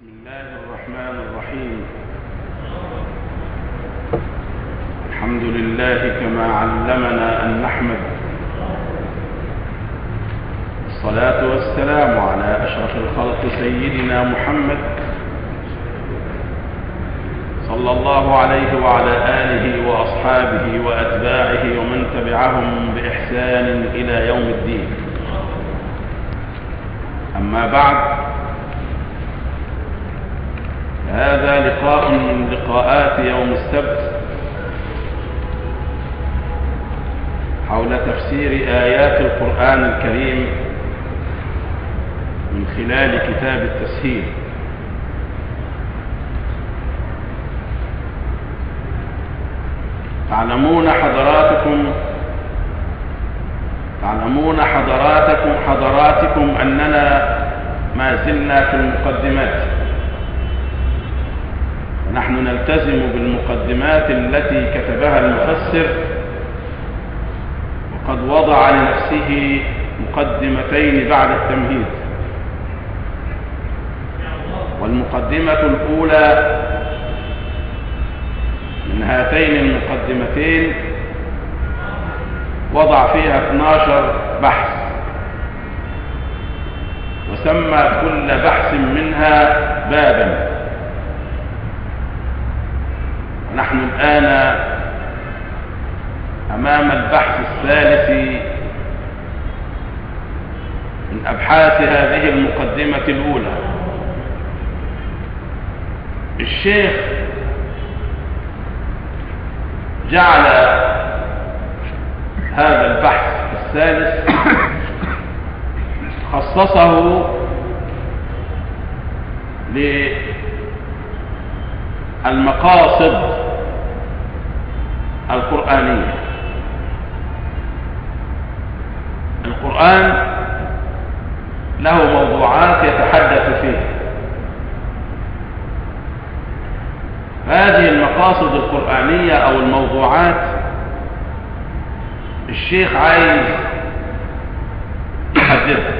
الله الرحمن الرحيم الحمد لله كما علمنا أن نحمد الصلاة والسلام على أشرف الخلق سيدنا محمد صلى الله عليه وعلى آله وأصحابه وأتباعه ومن تبعهم بإحسان إلى يوم الدين أما بعد هذا لقاء من لقاءات يوم السبت حول تفسير آيات القرآن الكريم من خلال كتاب التسهيل تعلمون حضراتكم تعلمون حضراتكم حضراتكم أننا ما زلنا في المقدمات نحن نلتزم بالمقدمات التي كتبها المفسر وقد وضع لنفسه مقدمتين بعد التمهيد والمقدمة الأولى من هاتين المقدمتين وضع فيها 12 بحث وسمى كل بحث منها بابا ونحن الآن أمام البحث الثالث من أبحاث هذه المقدمة الأولى الشيخ جعل هذا البحث الثالث خصصه للمقاصد القرآنية القرآن له موضوعات يتحدث فيها هذه المقاصد القرآنية أو الموضوعات الشيخ عايز يحددها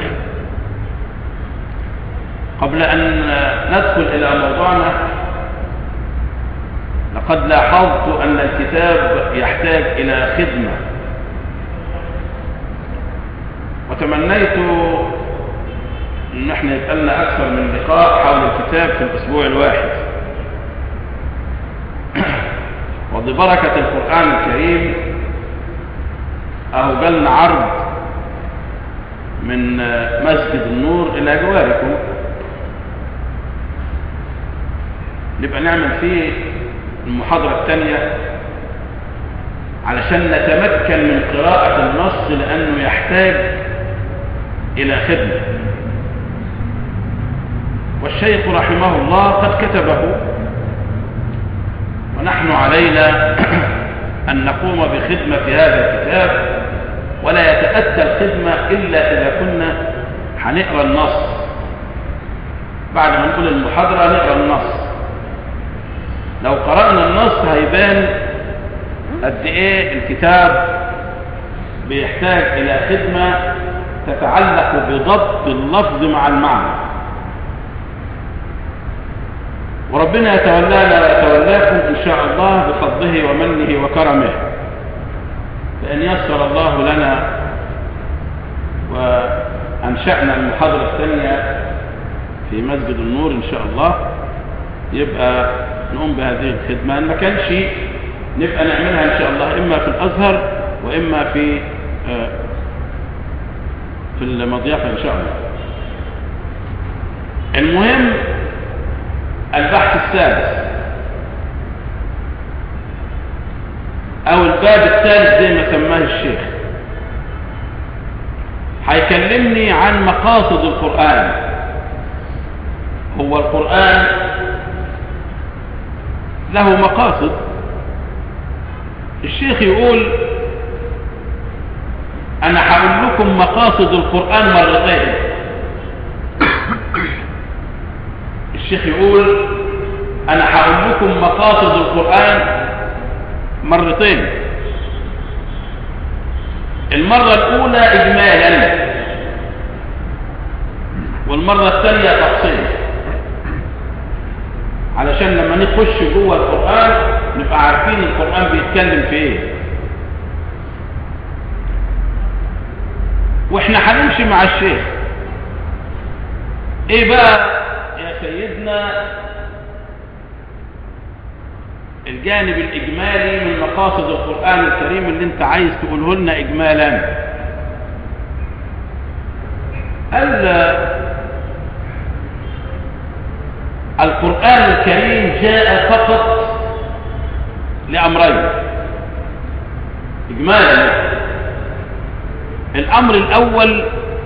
قبل أن ندخل إلى موضوعنا لقد لاحظت أن الكتاب يحتاج إلى خدمة وتمنيت أن احنا يبقى لنا أكثر من لقاء حول الكتاب في الأسبوع الواحد وببركة القرآن الكريم أهو جالنا عرض من مسجد النور إلى جواركم نبقى نعمل فيه المحاضرة الثانية علشان نتمكن من قراءة النص لأنه يحتاج إلى خدمة والشيخ رحمه الله قد كتبه ونحن علينا أن نقوم بخدمة هذا الكتاب ولا يتأتى الخدمة إلا إذا كنا هنقرأ النص بعد ما نقول المحاضرة نقرأ النص لو قرأنا النص هيبان قد إيه الكتاب بيحتاج إلى خدمة تتعلق بضبط اللفظ مع المعنى وربنا يتولانا ويتولاكم إن شاء الله بفضله ومنه وكرمه لأن يسر الله لنا وأنشأنا المحاضرة الثانية في مسجد النور إن شاء الله يبقى نقوم بهذه الخدمة إن ما كانش نبقى نعملها إن شاء الله إما في الأزهر وإما في في المضيافة إن شاء الله المهم البحث السادس او الباب الثالث زي ما سماه الشيخ هيكلمني عن مقاصد القرآن هو القرآن له مقاصد الشيخ يقول انا هقول لكم مقاصد القرآن مرتين الشيخ يقول انا هقول لكم مقاصد القرآن مرتين المرة الاولى اجمالا والمرة الثانية تفصيل علشان لما نخش جوه القرآن نبقى عارفين القرآن بيتكلم في ايه واحنا هنمشي مع الشيخ ايه بقى يا سيدنا الجانب الإجمالي من مقاصد القرآن الكريم اللي انت عايز تقوله لنا إجمالا القرآن الكريم جاء فقط لأمرين إجمالا الأمر الأول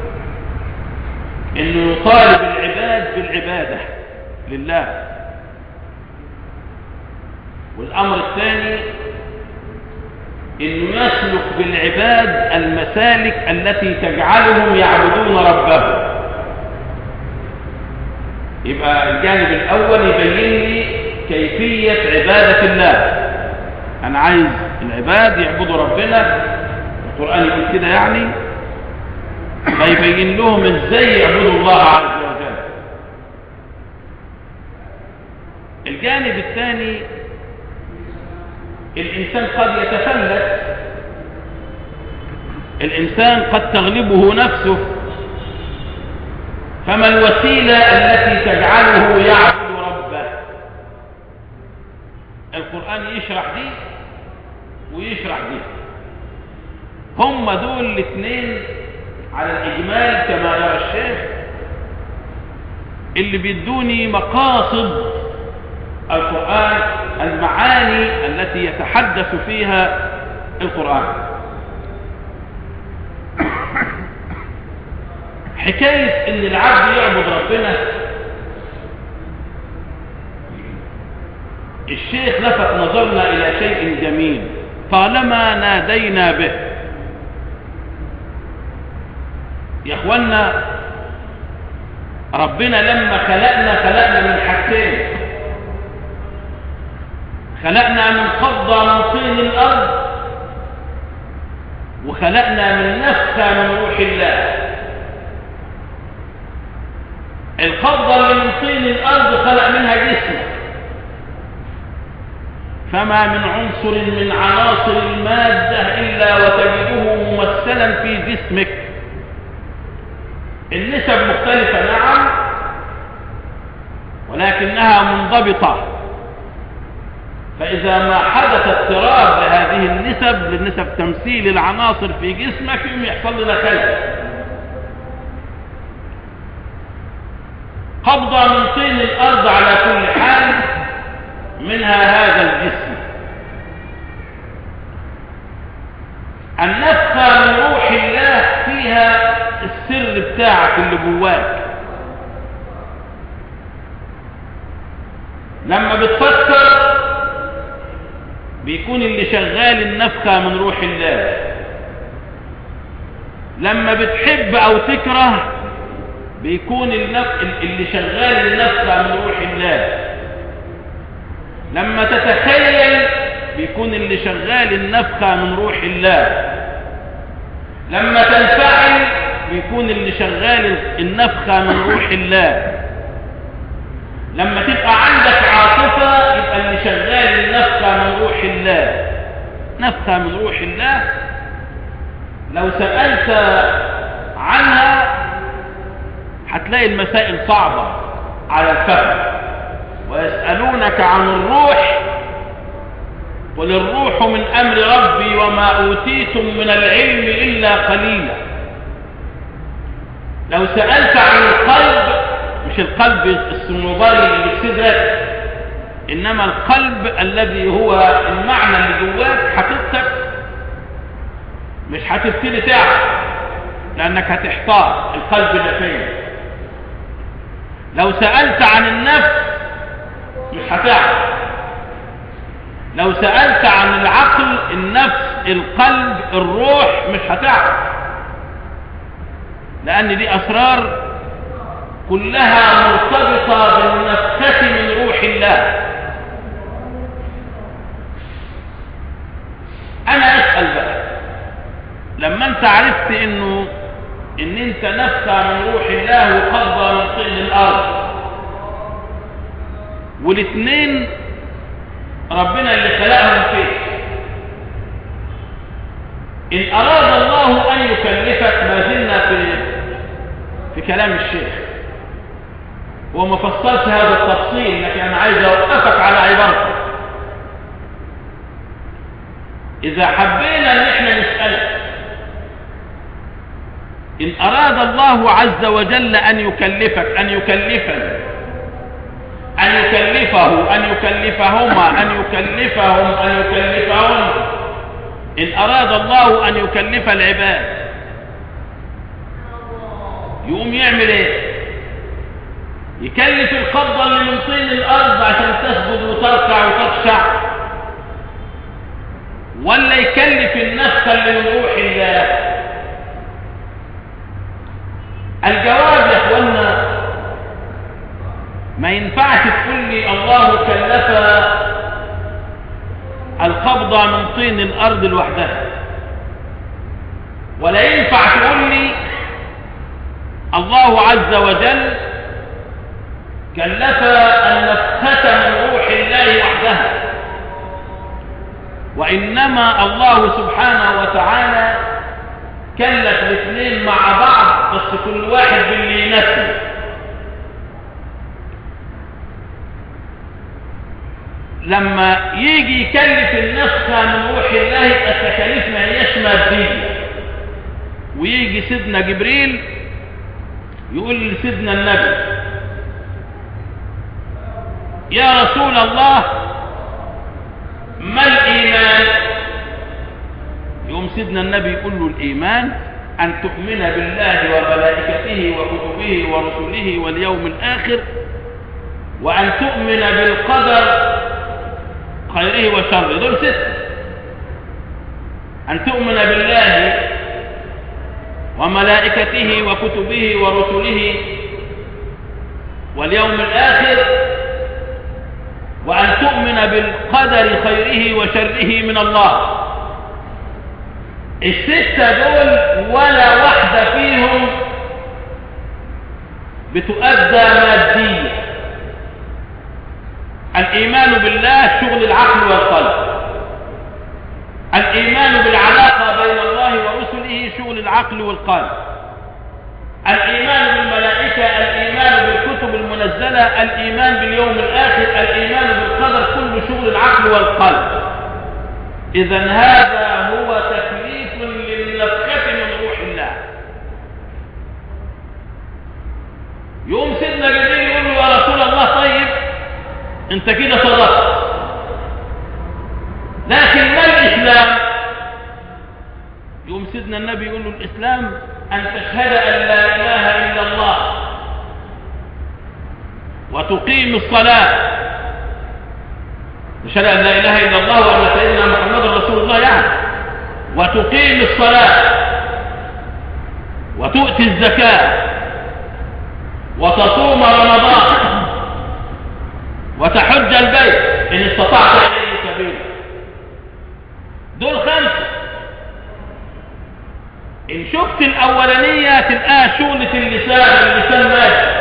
أنه يطالب العباد بالعبادة لله والأمر الثاني أنه يسلك بالعباد المسالك التي تجعلهم يعبدون ربهم يبقى الجانب الأول يبين لي كيفية عبادة الله أنا عايز العباد يعبدوا ربنا القرآن يقول كده يعني فيبين لهم ازاي يعبدوا الله عز وجل الجانب الثاني الإنسان قد يتفلت الإنسان قد تغلبه نفسه فما الوسيلة التي تجعله يعبد ربه القرآن يشرح دي ويشرح دي هم دول الاثنين على الإجمال كما يرى الشيخ اللي بيدوني مقاصد القرآن المعاني التي يتحدث فيها القرآن حكاية ان العبد يعبد ربنا الشيخ لفت نظرنا الى شيء جميل طالما نادينا به يا اخوانا ربنا لما خلقنا خلقنا من حاجتين خلقنا من قبضة من طين الأرض وخلقنا من نفخة من روح الله القبضة اللي من طين الأرض خلق منها جسم فما من عنصر من عناصر المادة إلا وتجده ممثلا في جسمك النسب مختلفة نعم ولكنها منضبطة فإذا ما حدث اضطراب لهذه النسب للنسب تمثيل العناصر في جسمك يوم يحصل لنا خلل قبضة من طين الأرض على كل حال منها هذا الجسم النفخة من روح الله فيها السر بتاعك اللي جواك لما بتفكر بيكون اللي شغال النفخة من روح الله لما بتحب او تكره بيكون اللي شغال النفخة من روح الله لما تتخيل بيكون اللي شغال النفخة من روح الله لما تنفعل بيكون اللي شغال النفخة من روح الله لما تبقى عندك عاطفة يبقى اللي شغال النفخة من روح الله نفخة من روح الله لو سألت عنها هتلاقي المسائل صعبة على الفهم ويسألونك عن الروح قل الروح من أمر ربي وما أوتيتم من العلم إلا قليلا لو سألت عن القلب مش القلب الصنوبري اللي في صدرك إنما القلب الذي هو المعنى اللي جواك حقيقتك مش هتبتدي تعرف لأنك هتحتار القلب اللي فين لو سألت عن النفس مش هتعرف لو سألت عن العقل النفس القلب الروح مش هتعرف لأن دي أسرار كلها مرتبطة بالنفخة من روح الله أنا أسأل بقى لما أنت عرفت إنه إن أنت نفخة من روح الله وقبضة من طين الأرض والاثنين ربنا اللي خلقهم فيه إن أراد الله أن يكلفك ما زلنا في في كلام الشيخ هو ما فصلش هذا التفصيل لكن أنا عايز أوقفك على عبارته إذا حبينا أن احنا نسألك إن أراد الله عز وجل أن يكلفك أن يكلفني أن يكلفه أن يكلفهما أن يكلفهم أن يكلفهم إن أراد الله أن يكلف العباد يقوم يعمل إيه يكلف القبضة اللي من طين الأرض عشان تسجد وتركع وتخشع ولا يكلف النفس اللي من روح الله الجواب يا اخوانا ما ينفعش تقول لي الله كلف القبضة من طين الأرض لوحدها ولا ينفع تقول لي الله عز وجل كلف النفخة من روح الله وحدها وإنما الله سبحانه وتعالى كلف الاثنين مع بعض بس كل واحد باللي يناسبه لما يجي يكلف النفخة من روح الله التكاليف ما هياش مادية ويجي سيدنا جبريل يقول لسيدنا النبي يا رسول الله ما الإيمان يقوم سيدنا النبي يقول له الإيمان أن تؤمن بالله وملائكته وكتبه ورسله واليوم الآخر وأن تؤمن بالقدر خيره وشره دول ستة أن تؤمن بالله وملائكته وكتبه ورسله واليوم الآخر وأن تؤمن بالقدر خيره وشره من الله الستة دول ولا واحدة فيهم بتؤدى ماديا الإيمان بالله شغل العقل والقلب الإيمان بالعلاقة بين الله ورسله شغل العقل والقلب الإيمان بالملائكة الإيمان بالكتب المنزلة الإيمان باليوم الآخر الإيمان بالقدر كل شغل العقل والقلب إذا هذا هو تكليف للنفخة من روح الله يوم سيدنا جبريل يقول له يا رسول الله طيب انت كده صدقت لكن ما الإسلام يقوم سيدنا النبي يقول له الإسلام أن تشهد أن لا إله إلا الله وتقيم الصلاة تشهد أن لا إله إلا الله وأن سيدنا محمد رسول الله يعني وتقيم الصلاة وتؤتي الزكاة وتصوم رمضان وتحج البيت إن استطعت إليه سبيلا دول خمسة إن شفت الأولانية تلقاها شغلة اللسان اللسان ماشي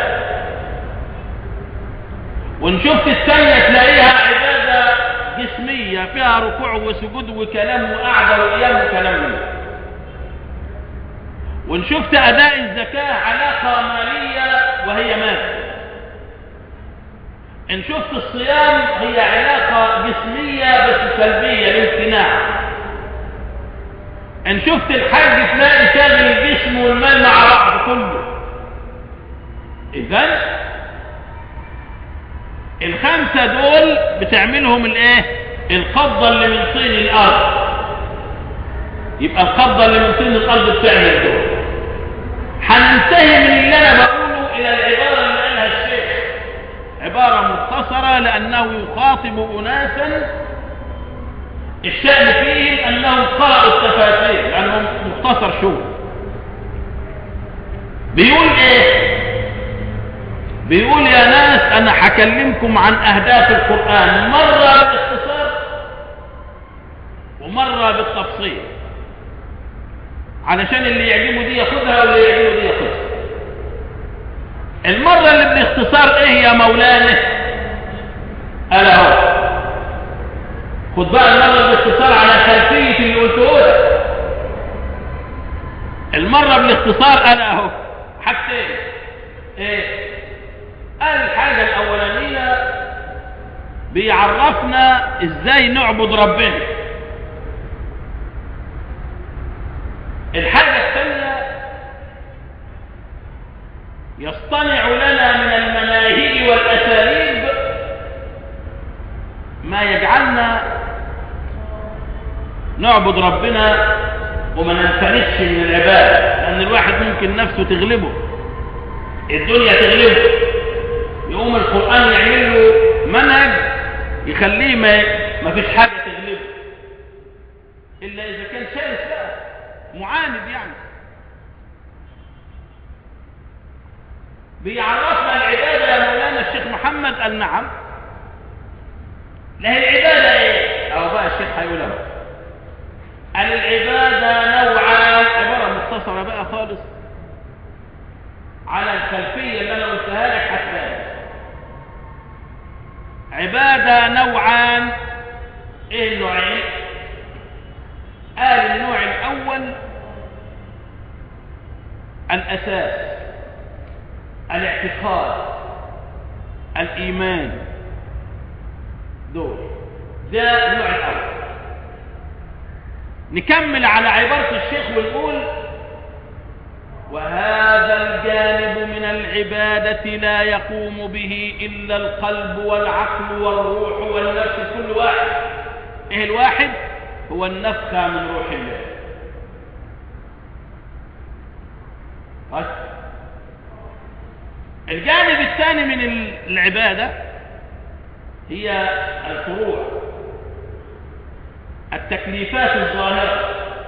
وإن شفت الثانية تلاقيها عبادة جسمية فيها ركوع وسجود وكلام وقعدة وقيام وكلام منه وإن شفت أداء الزكاة علاقة مالية وهي مال إن شفت الصيام هي علاقة جسمية بس سلبية الامتناع إن شفت الحج تلاقي شاغل الجسم والمال مع بعض كله إذن الخمسة دول بتعملهم الايه القبضة اللي من طين الأرض يبقى القبضة اللي من طين الأرض بتعمل دول هننتهي من اللي أنا بقوله إلى العبارة اللي قالها الشيخ عبارة مختصرة لأنه يخاطب أناسا الشأن فيهم أنهم قرأوا التفاسير لأنهم مختصر شو بيقول إيه بيقول يا ناس أنا هكلمكم عن أهداف القرآن مرة بالاختصار ومرة بالتفصيل علشان اللي يعجبه دي ياخدها واللي يعجبه دي ياخدها المرة اللي بالاختصار ايه يا مولانا خد بقى المرة بالاختصار على خلفية اللي قلته لك المرة بالاختصار أنا أهو حاجتين إيه الحاجة الأولانية بيعرفنا إزاي نعبد ربنا الحاجة الثانية يصطنع لنا من المناهج والأساليب ما يجعلنا نعبد ربنا وما ننفردش من العبادة لأن الواحد ممكن نفسه تغلبه الدنيا تغلبه يقوم القرآن يعمل له منهج يخليه ما ما فيش حاجة تغلبه إلا إذا كان شرس بقى معاند يعني بيعرفنا العبادة يا مولانا الشيخ محمد قال نعم لا هي العبادة ايه او بقى الشيخ هيقولها قال العبادة نوعان عبارة مختصرة بقى خالص على الخلفية اللي انا قلتها لك هتلاقي عبادة نوعان ايه النوعين قال النوع الاول الاساس الاعتقاد الايمان دول ده النوع الاول نكمل على عبارة الشيخ ونقول وهذا الجانب من العبادة لا يقوم به إلا القلب والعقل والروح والنفس كل واحد إيه الواحد هو النفخة من روح الله طيب الجانب الثاني من العبادة هي الفروع التكليفات الظاهرة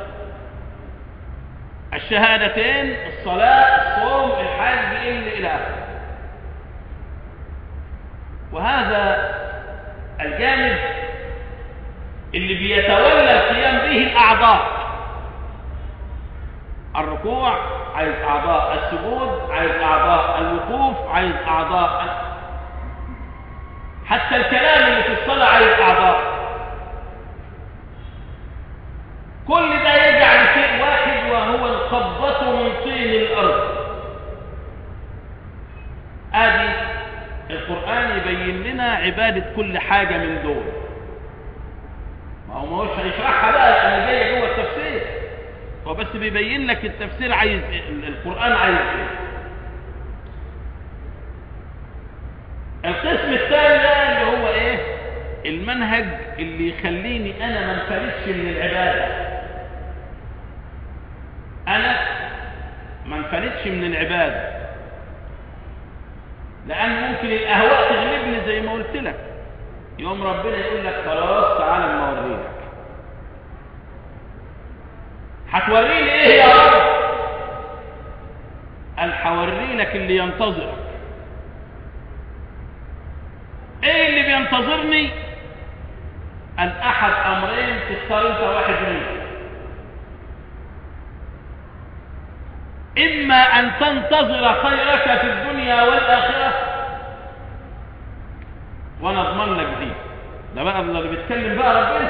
الشهادتين الصلاة الصوم الحج إلى آخره وهذا الجانب اللي بيتولى القيام به الأعضاء الركوع عايز أعضاء السجود عايز أعضاء الوقوف عايز أعضاء حتى الكلام اللي في الصلاة عايز أعضاء كل ده يجعل شيء واحد وهو القبضة من طين الأرض آدي القرآن يبين لنا عبادة كل حاجة من دول ما هو ماهوش هيشرحها بقى أنا جاي جوه التفسير هو بس بيبين لك التفسير عايز إيه القرآن عايز ايه القسم الثاني ده اللي هو ايه المنهج اللي يخليني انا ما انفردش من العباده انا ما انفردش من العباده لان ممكن الاهواء تغلبني زي ما قلت لك يوم ربنا يقول لك خلاص تعالى اما اوريك هتوريني ايه يا رب قال هوري لك اللي ينتظرك ايه اللي بينتظرني ان احد امرين تختار انت واحد منهم اما ان تنتظر خيرك في الدنيا والاخره وانا اضمن لك دي ده بقى اللي بيتكلم بقى ربنا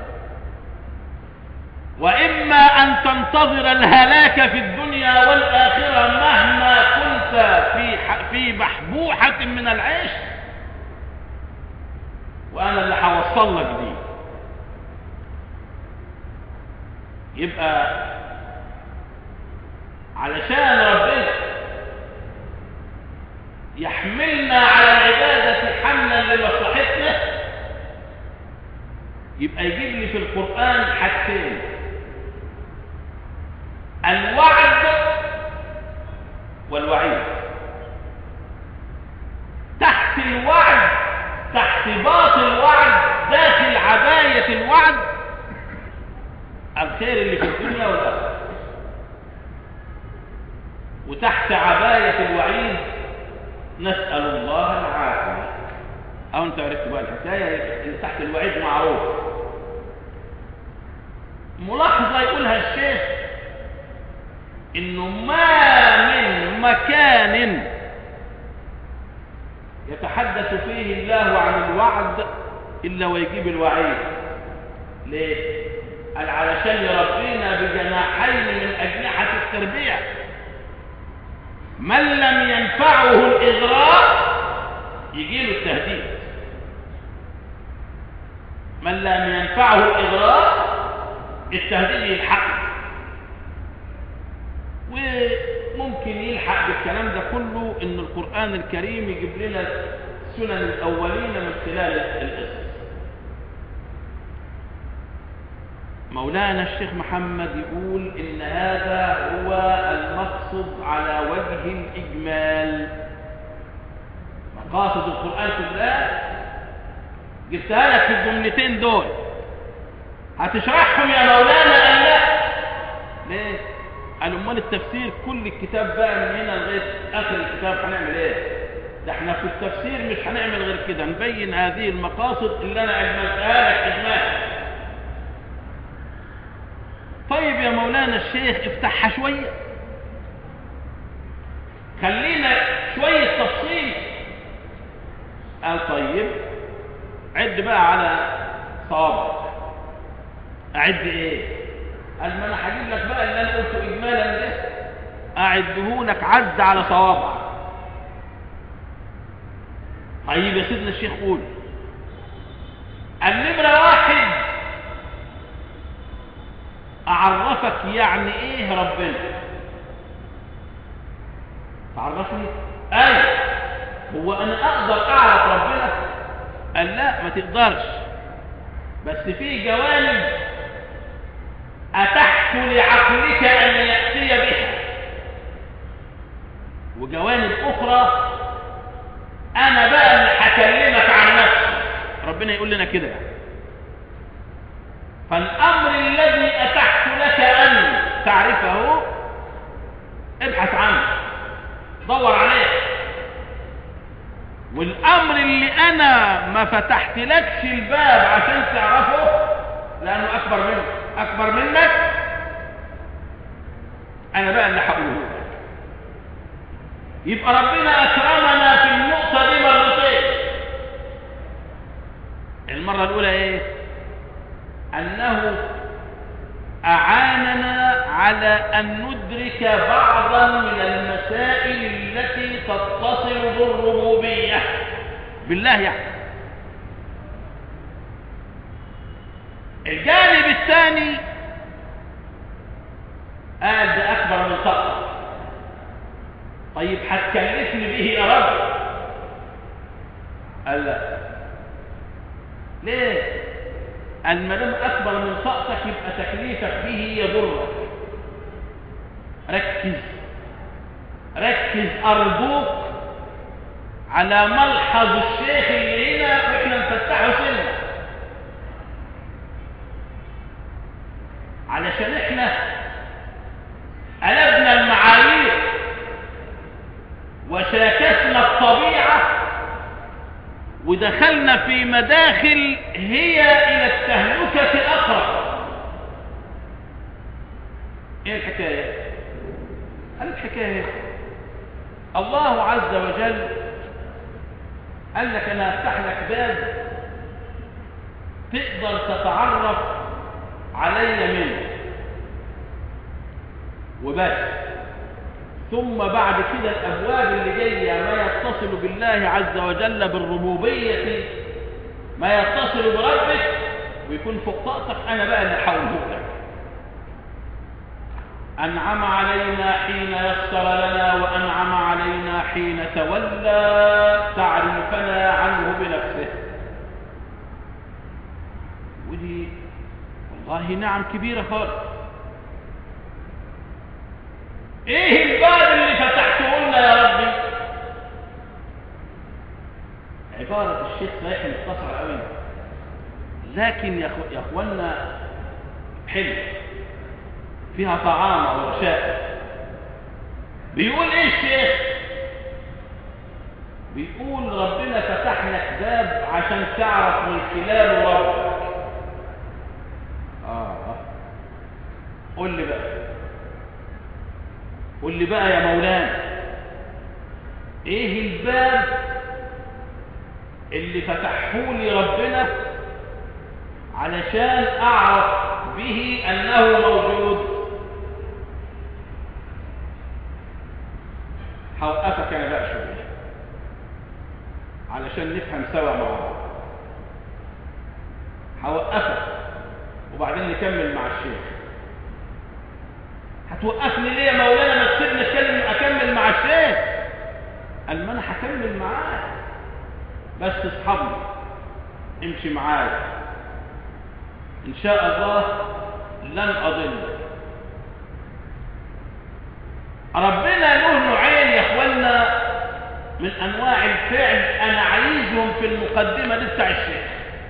واما ان تنتظر الهلاك في الدنيا والاخره مهما كنت في في بحبوحه من العيش وانا اللي هوصل لك دي يبقى علشان ربنا يحملنا على العبادة حملا لمصلحتنا يبقى يجيب لي في القرآن حاجتين الوعد والوعيد تحت الوعد تحت باطل الوعد داخل عباية الوعد الخير اللي في الدنيا والآخرة وتحت عباية الوعيد نسأل الله العافية أو أنت عرفت بقى الحكاية اللي تحت الوعيد معروف ملاحظة يقولها الشيخ إنه ما من مكان يتحدث فيه الله عن الوعد إلا ويجيب الوعيد ليه قال علشان يربينا بجناحين من أجنحة التربية من لم ينفعه الإغراء يجيله التهديد من لم ينفعه الإغراء التهديد يلحقه وممكن يلحق بالكلام ده كله ان القرآن الكريم يجيب لنا سنن الأولين من خلال القصص مولانا الشيخ محمد يقول إن هذا هو المقصد على وجه الإجمال مقاصد القرآن كلها جبتها لك في الجملتين دول هتشرحهم يا مولانا قال لا ليه قال امال التفسير كل الكتاب بقى من هنا لغايه اخر الكتاب هنعمل ايه ده احنا في التفسير مش هنعمل غير كده نبين هذه المقاصد اللي انا اجملتها لك اجمال طيب يا مولانا الشيخ افتحها شويه خلينا شويه تفصيل قال طيب عد بقى على صوابعك اعد ايه قال ما انا هجيب لك بقى اللي انا قلته اجمالا ده اعده لك عد على صوابعك طيب يا سيدنا الشيخ قول النمرة واحد اعرفك يعني ايه ربنا تعرفني اي هو انا اقدر اعرف ربنا قال لا ما تقدرش بس في جوانب أتحت لعقلك أن يأتي بها وجوانب أخرى أنا بقى اللي هكلمك عن نفسي ربنا يقول لنا كده فالأمر الذي أتحت لك أن تعرفه ابحث عنه دور عليه والأمر اللي أنا ما فتحت لكش الباب عشان تعرفه لأنه أكبر منك أكبر منك أنا بقى اللي هقوله لك يبقى ربنا أكرمنا في النقطة دي مرتين المرة الأولى إيه؟ أنه أعاننا على أن ندرك بعضا من المسائل التي تتصل بالربوبية بالله يعني الجانب الثاني قال ده أكبر من طاقتك طيب هتكلفني به يا رب قال لا ليه قال ما دام اكبر من طاقتك يبقى تكليفك به يضرك ركز ركز ارجوك على ملحظ الشيخ اللي هنا واحنا نفتحه سنه علشان احنا قلبنا المعايير وشاكسنا الطبيعه ودخلنا في مداخل هي إلى التهلكة أقرب إيه الحكاية؟ قال الحكاية الله عز وجل قال لك أنا أفتح لك باب تقدر تتعرف علي منه وبس ثم بعد كده الأبواب اللي جاية ما يتصل بالله عز وجل بالربوبية ما يتصل بربك ويكون فوق طاقتك أنا بقى اللي حوله لك أنعم علينا حين يسر لنا وأنعم علينا حين تولى تعريفنا عنه بنفسه ودي والله نعم كبيرة خالص ايه الباب اللي فتحته لنا يا ربي عبارة الشيخ صحيح مختصر قوي لكن يا أخو... يا اخوانا حلو فيها طعامة ورشاء بيقول ايه الشيخ بيقول ربنا فتح لك باب عشان تعرف من خلاله ربك اه قول لي بقى قل لي بقى يا مولانا ايه الباب اللي فتحه لي ربنا علشان اعرف به انه موجود هوقفك انا بقى شويه علشان نفهم سوا مع بعض هوقفك وبعدين نكمل مع الشيخ هتوقفني ليه يا مولانا ما تسيبني اتكلم اكمل مع الشيخ قال ما انا هكمل معاك بس اصحابني امشي معايا ان شاء الله لن اضلك ربنا له نوعين يا اخوانا من انواع الفعل انا عايزهم في المقدمه دي بتاع الشيخ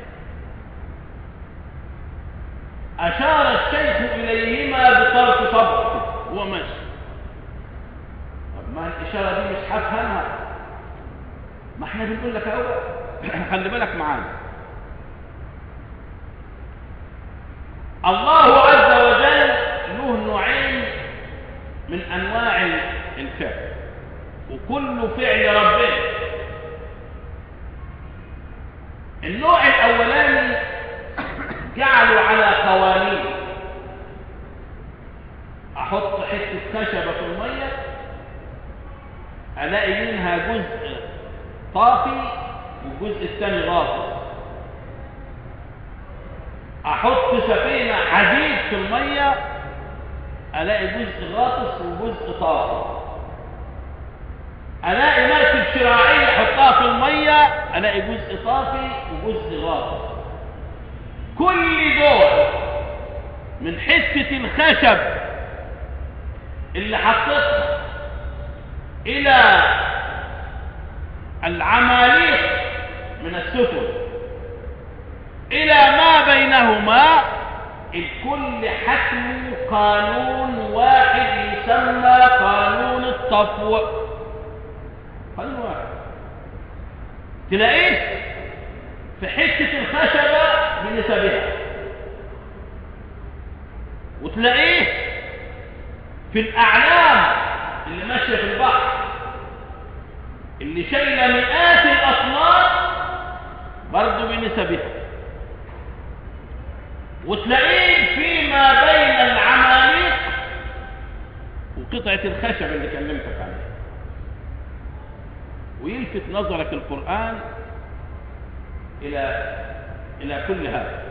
اشار الشيخ اليهما بطرف صبره هو ماشي طب ما الاشاره دي مش هفهمها ما احنا بنقول لك اهو خلي بالك معانا الله عز وجل له نوعين من انواع الفعل وكل فعل ربنا النوع الاولاني جعلوا على قوانين احط حته خشبه في الميه الاقي منها جزء طافي والجزء الثاني غاطس احط سفينه حديد في الميه الاقي جزء غاطس وجزء طافي الاقي مركب شراعيه احطها في الميه الاقي جزء طافي وجزء غاطس كل دول من حته الخشب اللي حطيتها الى العماليق من السفن الى ما بينهما الكل حكم قانون واحد يسمى قانون الطفو قانون واحد تلاقيه في حتة الخشبة بنسبها وتلاقيه في الأعلام اللي ماشية في البحر اللي شايلة مئات الأطنان برضه بنسبها وتلاقيه فيما بين العماليق وقطعة الخشب اللي كلمتك عنها ويلفت نظرك القرآن إلى إلى كل هذا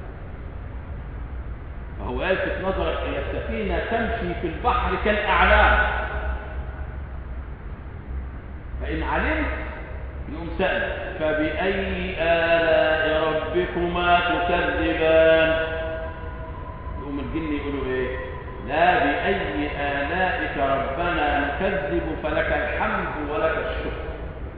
فهو يلفت نظرك إلى السفينة تمشي في البحر كالأعلام فإن علمت يقوم سأل فبأي آلاء ربكما تكذبان يقوم الجن يقولوا إيه لا بأي آلائك ربنا نكذب فلك الحمد ولك الشكر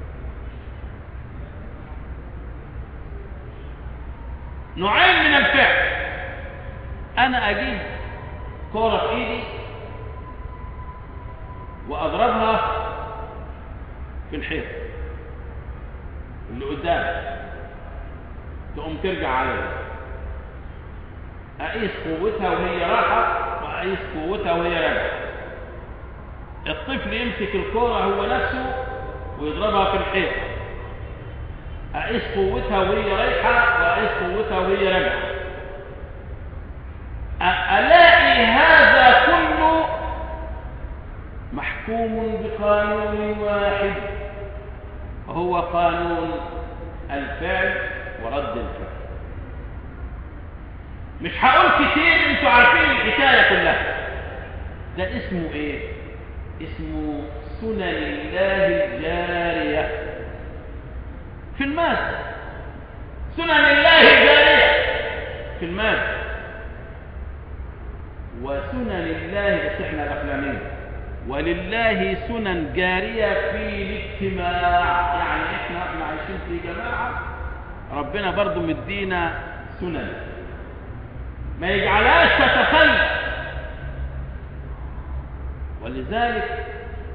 نوعين من الفعل انا اجيب كوره في ايدي واضربها في الحيط اللي قدامي تقوم ترجع عليا اقيس قوتها وهي رايحه واقيس قوتها وهي راجعه الطفل يمسك الكوره هو نفسه ويضربها في الحيط اقيس قوتها وهي رايحه واقيس قوتها وهي راجعه الاقي هذا كله محكوم بقانون واحد وهو قانون الفعل ورد الفعل مش هقول كتير انتوا عارفين الحكايه كلها ده اسمه ايه اسمه سنن الله الجاريه في المادة سنن الله الجارية في المادة وسنن الله بس احنا غفلانين ولله سنن جارية في الاجتماع يعني احنا احنا عايشين في جماعة ربنا برضو مدينا سنن ما يجعلهاش تتخلف ولذلك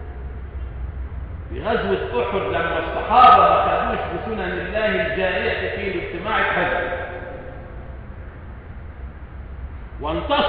في غزوة أحد لما الصحابة ما كانوش بسنن الله الجارية في الاجتماع اتهزموا وانتصر